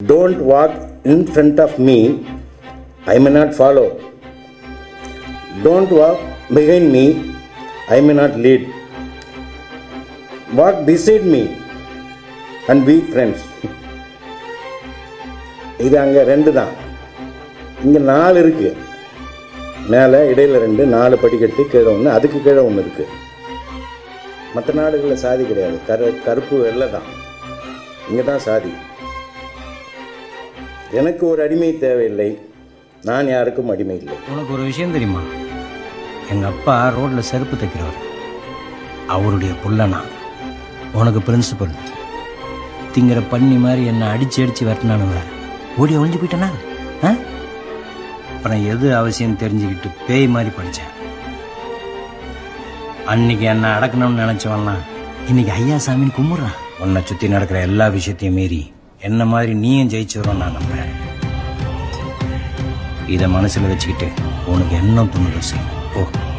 Don't walk in front of me, I may not follow. Don't walk behind me, I may not lead. Walk beside me and be friends. இது அங்கே ரெண்டு தான் இங்கே நாலு இருக்கு மேலே இடையில ரெண்டு நாலு படிக்கட்டு கீழே ஒன்று அதுக்கு கீழே ஒன்று இருக்கு மற்ற நாடுகளில் சாதி கிடையாது கரு கருப்பு வெள்ளை தான் இங்கே தான் சாதி எனக்கு ஒரு அடிமை தேவையில்லை நான் யாருக்கும் அடிமை இல்லை உனக்கு ஒரு விஷயம் தெரியுமா எங்கள் அப்பா ரோட்டில் செருப்பு தைக்கிறவர் அவருடைய புள்ள நான் உனக்கு பிரின்சிபல் திங்கிற பண்ணி மாதிரி என்னை அடிச்சு அடிச்சு வெட்டினானுங்க ஓடி ஒழிஞ்சு போயிட்டேனா ஆ அப்புறம் எது அவசியம் தெரிஞ்சுக்கிட்டு பேய் மாதிரி படித்தேன் அன்னைக்கு என்னை அடக்கணும்னு நினச்சவன்லாம் இன்னைக்கு ஐயா சாமின்னு கும்பிட்றான் உன்னை சுற்றி நடக்கிற எல்லா விஷயத்தையும் மீறி என்ன மாதிரி நீயும் ஜெயிச்சிடும் நான் நம்புறேன் இதை மனசில் வச்சுக்கிட்டு உனக்கு என்ன தோணுதோ செய் ஓ